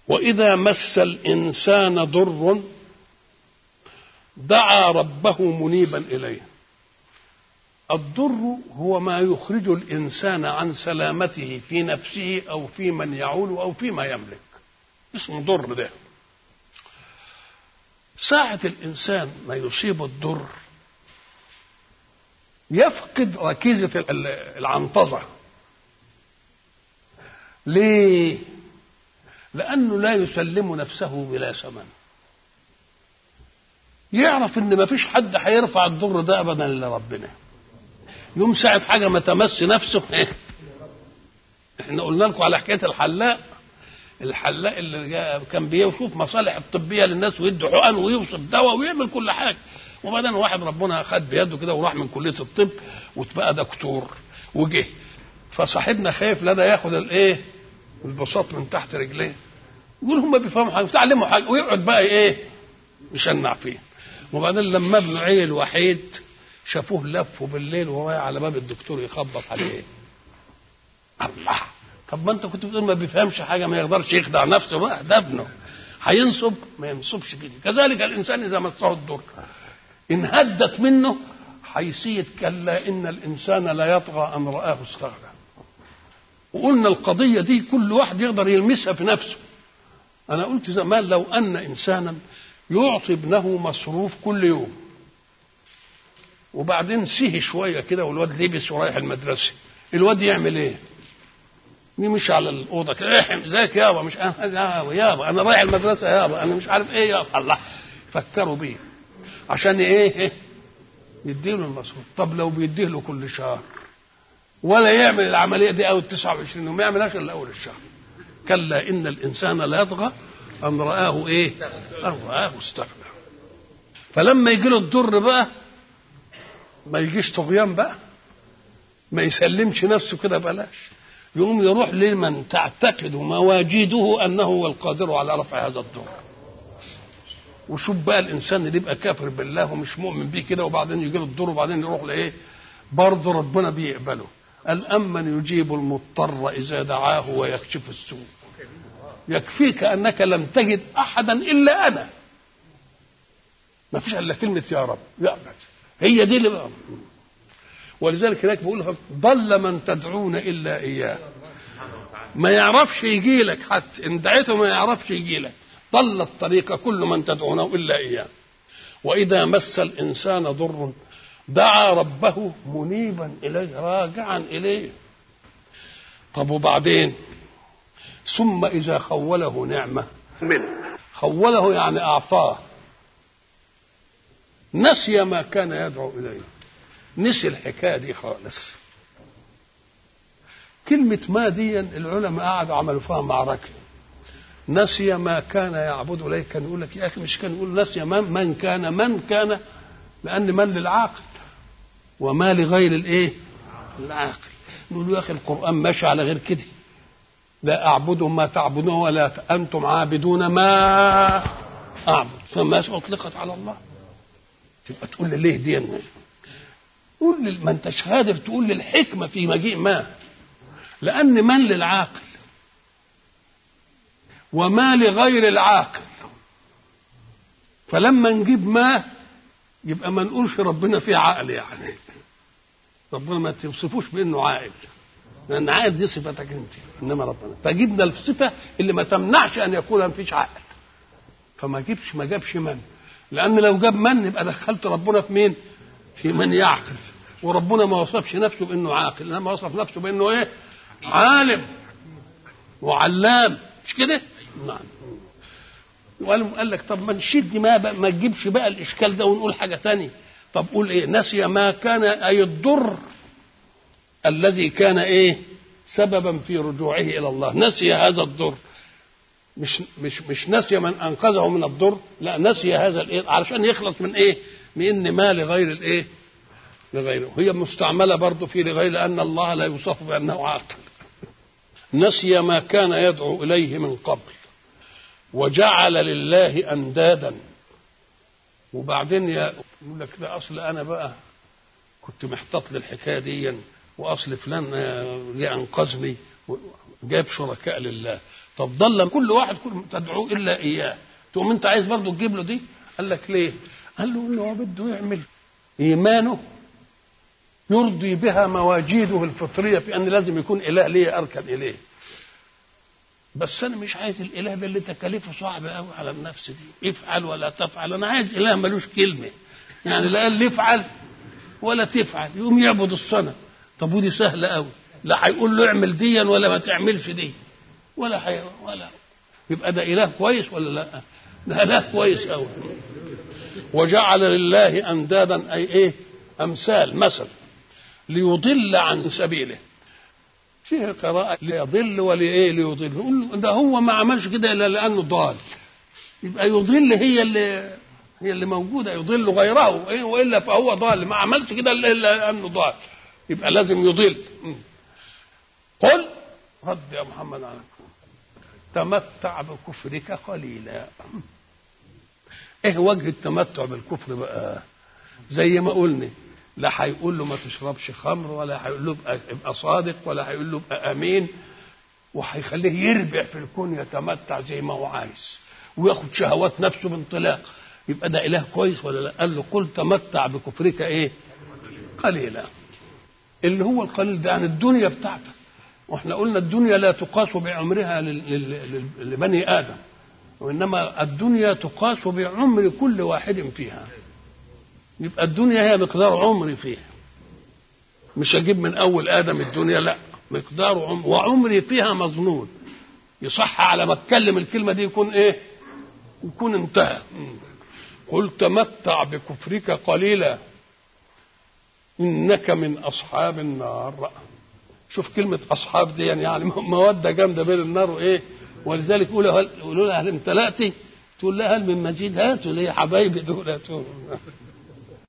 واذا مس الانسان ضر دعا ربه منيبا اليه الضر هو ما يخرج الانسان عن سلامته في نفسه او في من يعول او فيما يملك اسمه ضر ده ساعة الإنسان ما يصيب الضر يفقد ركيزة العنطزة ليه؟ لأنه لا يسلم نفسه بلا ثمن يعرف ان ما فيش حد هيرفع الضر ده ابدا الا ربنا يوم ساعة حاجة ما تمس نفسه احنا قلنا لكم على حكاية الحلاق الحلاق اللي كان بيشوف مصالح الطبية للناس ويدي حقن ويوصف دواء ويعمل كل حاجة وبعدين واحد ربنا خد بيده كده وراح من كلية الطب وتبقى دكتور وجه فصاحبنا خايف لا ده ياخد الايه البساط من تحت رجليه يقول هم بيفهموا حاجه وتعلموا حاجه ويقعد بقى ايه يشنع فيه وبعدين لما ابنه عيل وحيد شافوه لفه بالليل وهو على باب الدكتور يخبط عليه الله طب ما انت كنت بتقول ما بيفهمش حاجه ما يقدرش يخدع نفسه بقى ده ابنه هينصب ما ينصبش كده كذلك الانسان اذا مسه الضر ان هدت منه حيثيه كلا ان الانسان لا يطغى ان راه استغنى وقلنا القضيه دي كل واحد يقدر يلمسها في نفسه انا قلت زمان لو ان انسانا يعطي ابنه مصروف كل يوم وبعدين سيه شويه كده والواد لبس ورايح المدرسه الواد يعمل ايه يمشي على الاوضه كده احم ازيك يابا مش انا يابا انا رايح المدرسه يابا انا مش عارف ايه يابا الله فكروا بيه عشان ايه يديله المصروف طب لو بيديه له كل شهر ولا يعمل العمليه دي او 29 وما يعملهاش الا اول الشهر كلا ان الانسان لا يطغى ان راه ايه ان راه استغنى فلما يجي له الضر بقى ما يجيش طغيان بقى ما يسلمش نفسه كده بلاش يقوم يروح لمن تعتقد مواجيده انه هو القادر على رفع هذا الضر وشوف بقى الانسان اللي يبقى كافر بالله ومش مؤمن بيه كده وبعدين يجي له الضر وبعدين يروح لايه برضه ربنا بيقبله قال امن يجيب المضطر اذا دعاه ويكشف السوء يكفيك انك لم تجد احدا الا انا ما فيش الا كلمه يا رب يا هي دي اللي بقى. ولذلك هناك بيقول ضل من تدعون الا اياه ما يعرفش يجي لك حتى ان دعيته ما يعرفش يجي لك ضل الطريق كل من تدعونه الا اياه واذا مس الانسان ضر دعا ربه منيبا اليه راجعا اليه طب وبعدين ثم اذا خوله نعمه منه خوله يعني اعطاه نسي ما كان يدعو اليه نسي الحكايه دي خالص كلمة ما دي العلماء قعدوا عملوا فيها معركة نسي ما كان يعبد إليه كان يقول لك يا أخي مش كان يقول نسي من, من كان من كان لأن من للعاقل وما لغير الإيه؟ العاقل نقول يا أخي القرآن ماشي على غير كده لا أعبد ما تعبدون ولا أنتم عابدون ما أعبد فما أطلقت على الله تبقى تقول لي ليه دي قول لي ما انتش قادر تقول للحكمة في مجيء ما لأن من للعاقل وما لغير العاقل فلما نجيب ما يبقى ما نقولش ربنا فيه عقل يعني ربنا ما توصفوش بانه عاقل لان عاقل دي صفتك انت انما ربنا فجبنا الصفه اللي ما تمنعش ان يكون ما فيش عقل فما جبش ما جابش من لان لو جاب من يبقى دخلت ربنا في مين في من يعقل وربنا ما وصفش نفسه بانه عاقل انما وصف نفسه بانه ايه عالم وعلام مش كده نعم وقال قال لك طب ما نشد ما بقى ما تجيبش بقى الاشكال ده ونقول حاجه تانية طب قول ايه نسي ما كان اي الضر الذي كان ايه سببا في رجوعه الى الله نسي هذا الضر مش مش مش نسي من انقذه من الضر لا نسي هذا الايه علشان يخلص من ايه من ان ما لغير الايه لغيره هي مستعمله برضه في لغير لان الله لا يوصف بانه عاقل نسي ما كان يدعو اليه من قبل وجعل لله اندادا وبعدين يقول لك ده اصل انا بقى كنت محتاط للحكايه دي واصل فلان جه انقذني جاب شركاء لله طب ضل كل واحد كل تدعوه الا اياه تقوم انت عايز برضه تجيب له دي قال لك ليه قال له انه هو بده يعمل ايمانه يرضي بها مواجيده الفطريه في ان لازم يكون اله ليه اركن اليه بس انا مش عايز الاله ده اللي تكاليفه صعبه قوي على النفس دي افعل ولا تفعل انا عايز اله ملوش كلمه يعني لا قال لي افعل ولا تفعل يقوم يعبد الصنم طب ودي سهله قوي لا هيقول له اعمل ديا ولا ما تعملش دي ولا حي... ولا يبقى ده اله كويس ولا لا ده اله كويس قوي وجعل لله اندادا اي ايه امثال مثل ليضل عن سبيله فيه قراءة ليضل ولإيه ليضل يقول ده هو ما عملش كده إلا لأنه ضال يبقى يضل هي اللي هي اللي موجودة يضل غيره إيه وإلا فهو ضال ما عملش كده إلا لأنه ضال يبقى لازم يضل قل رد يا محمد على تمتع بكفرك قليلا ايه وجه التمتع بالكفر بقى زي ما قلنا لا هيقول له ما تشربش خمر ولا هيقول له ابقى, ابقى صادق ولا هيقول له ابقى امين وهيخليه يربع في الكون يتمتع زي ما هو عايز وياخد شهوات نفسه بانطلاق يبقى ده اله كويس ولا لا قال له قل تمتع بكفرك ايه قليلا اللي هو القليل ده يعني الدنيا بتاعتك واحنا قلنا الدنيا لا تقاس بعمرها لبني ادم وانما الدنيا تقاس بعمر كل واحد فيها يبقى الدنيا هي مقدار عمري فيها مش اجيب من اول ادم الدنيا لا مقدار عمر وعمري فيها مظنون يصح على ما اتكلم الكلمه دي يكون ايه يكون انتهى قل تمتع بكفرك قليلا انك من اصحاب النار شوف كلمه اصحاب دي يعني, يعني موده جامده بين النار وايه ولذلك يقولوا يقولوا لها هل امتلأتي تقول لها هل من مجيد هاتوا لي حبايبي دول هاتوا